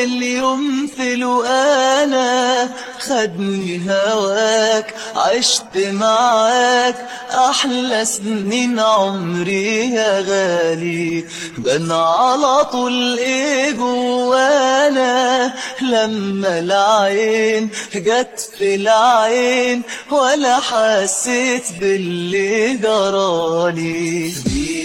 أول يوم في الوقانة خدني هواك عشت معاك أحلى سنين عمري يا غالي بان على طول إيه جوانا لما العين جت في العين ولا حسيت باللي جرالي